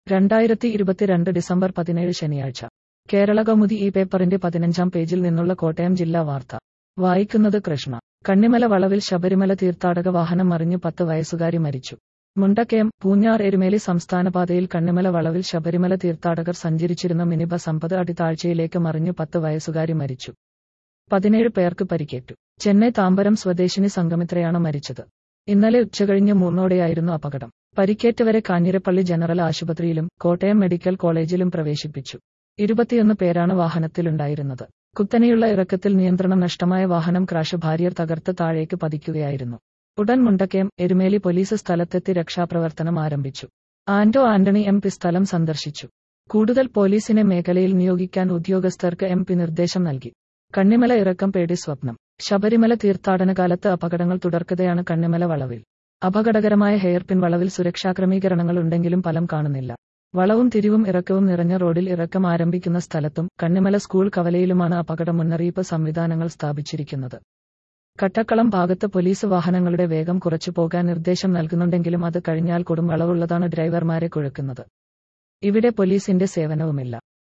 രണ്ടായിരത്തി ഇരുപത്തിരണ്ട് ഡിസംബർ പതിനേഴ് ശനിയാഴ്ച കേരള കൗമുദി ഈ പേപ്പറിന്റെ പതിനഞ്ചാം പേജിൽ നിന്നുള്ള കോട്ടയം ജില്ലാ വാർത്ത വായിക്കുന്നത് കൃഷ്ണ കണ്ണിമല വളവിൽ ശബരിമല തീർത്ഥാടക വാഹനം മറിഞ്ഞു പത്ത് വയസ്സുകാരി മരിച്ചു മുണ്ടക്കയം പൂഞ്ഞാർ എരുമേലി സംസ്ഥാനപാതയിൽ കണ്ണിമല വളവിൽ ശബരിമല തീർത്ഥാടകർ സഞ്ചരിച്ചിരുന്ന മിനി ബസ് അമ്പത് അടി താഴ്ചയിലേക്ക് മറിഞ്ഞു പത്ത് വയസ്സുകാരി മരിച്ചു പതിനേഴ് പേർക്ക് പരിക്കേറ്റു ചെന്നൈ താമ്പരം സ്വദേശിനി സംഗമിത്രയാണ് മരിച്ചത് ഇന്നലെ ഉച്ചകഴിഞ്ഞ് മൂന്നോടെയായിരുന്നു അപകടം പരിക്കേറ്റവരെ കാഞ്ഞിരപ്പള്ളി ജനറൽ ആശുപത്രിയിലും കോട്ടയം മെഡിക്കൽ കോളേജിലും പ്രവേശിപ്പിച്ചു ഇരുപത്തിയൊന്ന് പേരാണ് വാഹനത്തിലുണ്ടായിരുന്നത് കുത്തനെയുള്ള ഇറക്കത്തിൽ നിയന്ത്രണം നഷ്ടമായ വാഹനം ക്രാഷ് ഭാര്യർ തകർത്ത് താഴേക്ക് പതിക്കുകയായിരുന്നു ഉടൻ മുണ്ടക്കയം എരുമേലി പോലീസ് സ്ഥലത്തെത്തി രക്ഷാപ്രവർത്തനം ആരംഭിച്ചു ആന്റോ ആന്റണി എം പി സ്ഥലം സന്ദർശിച്ചു കൂടുതൽ പോലീസിനെ മേഖലയിൽ നിയോഗിക്കാൻ ഉദ്യോഗസ്ഥർക്ക് എം പി നിർദ്ദേശം നൽകി കണ്ണിമല ഇറക്കം പേടി സ്വപ്നം ശബരിമല തീർത്ഥാടന കാലത്ത് അപകടങ്ങൾ തുടർക്കതയാണ് കണ്ണിമല വളവിൽ അപകടകരമായ ഹെയർപിൻ വളവിൽ സുരക്ഷാ ക്രമീകരണങ്ങൾ ഉണ്ടെങ്കിലും ഫലം കാണുന്നില്ല വളവും തിരിവും ഇറക്കവും നിറഞ്ഞ റോഡിൽ ഇറക്കം ആരംഭിക്കുന്ന സ്ഥലത്തും കണ്ണിമല സ്കൂൾ കവലയിലുമാണ് അപകട മുന്നറിയിപ്പ് സംവിധാനങ്ങൾ സ്ഥാപിച്ചിരിക്കുന്നത് കട്ടക്കളം ഭാഗത്ത് പോലീസ് വാഹനങ്ങളുടെ വേഗം കുറച്ചു പോകാൻ നിർദ്ദേശം നൽകുന്നുണ്ടെങ്കിലും അത് കഴിഞ്ഞാൽ കൊടും വളവുള്ളതാണ് ഡ്രൈവർമാരെ കുഴക്കുന്നത് ഇവിടെ പോലീസിന്റെ സേവനവുമില്ല